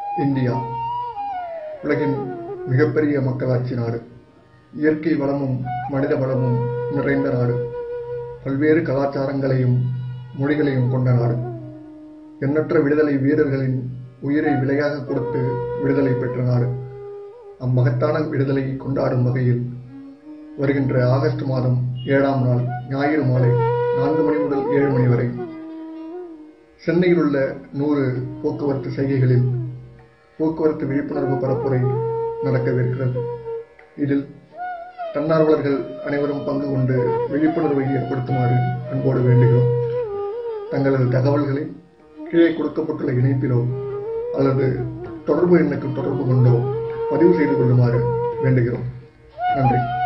India உலகின் மிகப்பெரிய மக்களாட்சி நாடு இயற்கை வளமும் மனித வளமும் நிறைந்த நாடு பல்வேறு கலாச்சாரங்களையும் மொழிகளையும் கொண்ட நாடு எண்ணற்ற விடுதலை வீரர்களின் உயிரை விலையாக கொடுத்து விடுதலை பெற்ற நாடு அம்மகத்தான விடுதலையை கொண்டாடும் வகையில் வருகின்ற ஆகஸ்ட் மாதம் ஏழாம் நாள் ஞாயிறு மாலை நான்கு மணி முதல் ஏழு மணி வரை சென்னையில் உள்ள நூறு போக்குவரத்து செய்கைகளில் போக்குவரத்து விழிப்புணர்வு பரப்புரை நடக்கவிருக்கிறது இதில் தன்னார்வலர்கள் அனைவரும் பங்கு கொண்டு விழிப்புணர்வை ஏற்படுத்துமாறு அன்போடு வேண்டுகிறோம் தங்களது தகவல்களை கீழே கொடுக்கப்பட்டுள்ள இணைப்பிலோ அல்லது தொடர்பு எண்ணுக்கு தொடர்பு கொண்டோ பதிவு செய்து கொள்ளுமாறு வேண்டுகிறோம் நன்றி